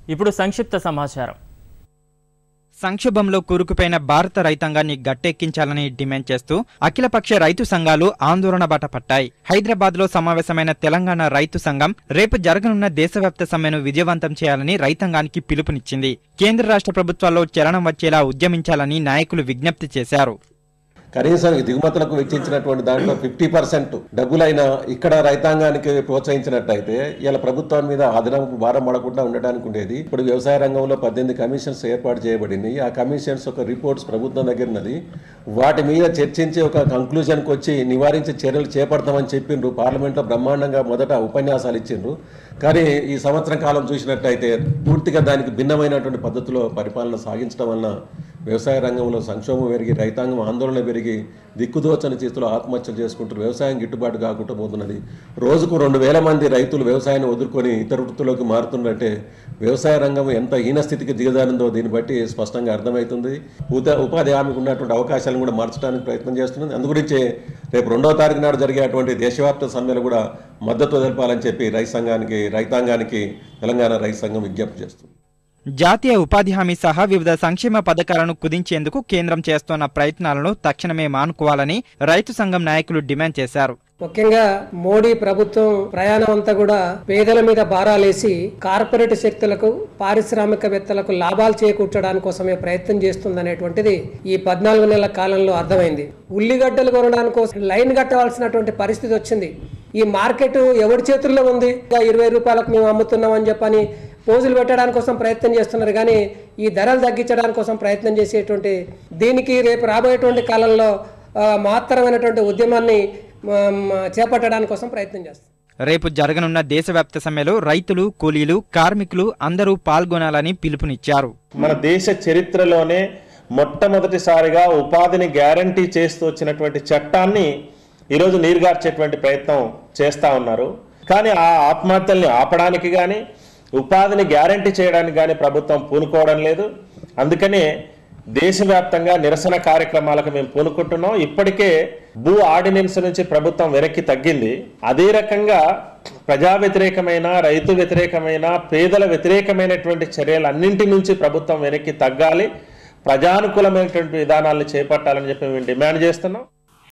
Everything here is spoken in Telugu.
ఇప్పుడు సంక్షిప్త సమాచారం సంక్షోభంలో కూరుకుపోయిన భారత రైతాంగాన్ని గట్టెక్కించాలని డిమాండ్ చేస్తూ అఖిలపక్ష రైతు సంఘాలు ఆందోళన బాట పట్టాయి హైదరాబాద్ లో సమావేశమైన తెలంగాణ రైతు సంఘం రేపు జరగనున్న దేశవ్యాప్త సమ్మెను విజయవంతం చేయాలని రైతాంగానికి పిలుపునిచ్చింది కేంద్ర రాష్ట్ర ప్రభుత్వాల్లో చలనం వచ్చేలా ఉద్యమించాలని నాయకులు విజ్ఞప్తి చేశారు కనీసం ఈ దిగుమతులకు వెచ్చించినటువంటి దాంట్లో ఫిఫ్టీ పర్సెంట్ డబ్బులైనా ఇక్కడ రైతాంగానికి ప్రోత్సహించినట్టయితే ఇలా ప్రభుత్వం మీద అదనపు భారం పడకుండా ఉండడానికి ఉండేది ఇప్పుడు వ్యవసాయ రంగంలో పద్దెనిమిది కమిషన్స్ ఏర్పాటు చేయబడింది ఆ కమిషన్స్ ఒక రిపోర్ట్స్ ప్రభుత్వం దగ్గర ఉన్నది వాటి మీద చర్చించి ఒక కంక్లూజన్కి వచ్చి నివారించే చర్యలు చేపడతామని చెప్పిండ్రు పార్లమెంట్లో బ్రహ్మాండంగా మొదట ఉపన్యాసాలు ఇచ్చిండ్రు కానీ ఈ సంవత్సరం కాలం చూసినట్టయితే పూర్తిగా దానికి భిన్నమైనటువంటి పద్ధతిలో పరిపాలన సాగించడం వలన వ్యవసాయ రంగంలో సంక్షోభం పెరిగి రైతాంగం ఆందోళన పెరిగి దిక్కుదోచని చేతిలో ఆత్మహత్యలు చేసుకుంటూ వ్యవసాయం గిట్టుబాటు కాకుండా పోతున్నది రోజుకు రెండు వేల మంది రైతులు వ్యవసాయాన్ని వదులుకొని ఇతర వృత్తుల్లోకి మారుతుందంటే వ్యవసాయ రంగం ఎంత హీన స్థితికి దిగజారిందో దీన్ని బట్టి స్పష్టంగా అర్థమవుతుంది ఉద ఉపాధి హామీకి ఉన్నటువంటి అవకాశాలను కూడా మార్చడానికి ప్రయత్నం చేస్తున్నది అందుగురించే రేపు రెండవ తారీఖు నాడు జరిగేటువంటి దేశవ్యాప్త సమ్మెలు కూడా మద్దతు తెలపాలని చెప్పి రైతు సంఘానికి రైతాంగానికి తెలంగాణ రైతు సంఘం విజ్ఞప్తి చేస్తుంది జాతీయ ఉపాధి హామీ సహా వివిధ సంక్షేమ పథకాలను కుదించేందుకు కేంద్రం చేస్తున్న ప్రయత్నాలను తక్షణమే మానుకోవాలని రైతు సంఘం నాయకులు డిమాండ్ చేశారు ముఖ్యంగా మోడీ ప్రభుత్వం ప్రయాణం అంతా కూడా పేదల మీద భారాలేసి కార్పొరేట్ శక్తులకు పారిశ్రామికవేత్తలకు లాభాలు చేకూర్చడానికి కోసమే ప్రయత్నం చేస్తుందనేటువంటిది ఈ పద్నాలుగు నెలల కాలంలో అర్థమైంది ఉల్లిగడ్డలు కొనడానికి కోసం లైన్ కట్టవలసినటువంటి పరిస్థితి వచ్చింది ఈ మార్కెట్ ఎవరి చేతుల్లో ఉంది ఇంకా ఇరవై రూపాయలకు మేము అమ్ముతున్నాం అని చెప్పని పోజులు పెట్టడానికి కోసం ప్రయత్నం చేస్తున్నారు కానీ ఈ ధరలు తగ్గించడానికి కోసం ప్రయత్నం చేసేటువంటి దీనికి రేపు రాబోయేటువంటి కాలంలో ఆ, మహత్తరమైనటువంటి ఉద్యమాన్ని మ, మ, చేపట్టడానికి కోసం ప్రయత్నం చేస్తారు రేపు జరగనున్న దేశవ్యాప్త సమ్మెలో రైతులు కూలీలు కార్మికులు అందరూ పాల్గొనాలని పిలుపునిచ్చారు మన దేశ చరిత్రలోనే మొట్టమొదటిసారిగా ఉపాధిని గ్యారంటీ చేస్తూ వచ్చినటువంటి చట్టాన్ని ఈరోజు నీరుగార్చేటువంటి ప్రయత్నం చేస్తూ ఉన్నారు కానీ ఆ ఆత్మహత్యల్ని ఆపడానికి కానీ ఉపాధిని గ్యారంటీ చేయడానికి కానీ ప్రభుత్వం పూనుకోవడం లేదు అందుకనే దేశవ్యాప్తంగా నిరసన కార్యక్రమాలకు మేము పూనుకుంటున్నాం ఇప్పటికే భూ ఆర్డినెన్స్ నుంచి ప్రభుత్వం వెనక్కి తగ్గింది అదే రకంగా ప్రజా వ్యతిరేకమైన రైతు వ్యతిరేకమైన పేదల వ్యతిరేకమైనటువంటి చర్యలన్నింటి నుంచి ప్రభుత్వం వెనక్కి తగ్గాలి ప్రజానుకూలమైనటువంటి విధానాలను చేపట్టాలని చెప్పి మేము డిమాండ్ చేస్తున్నాం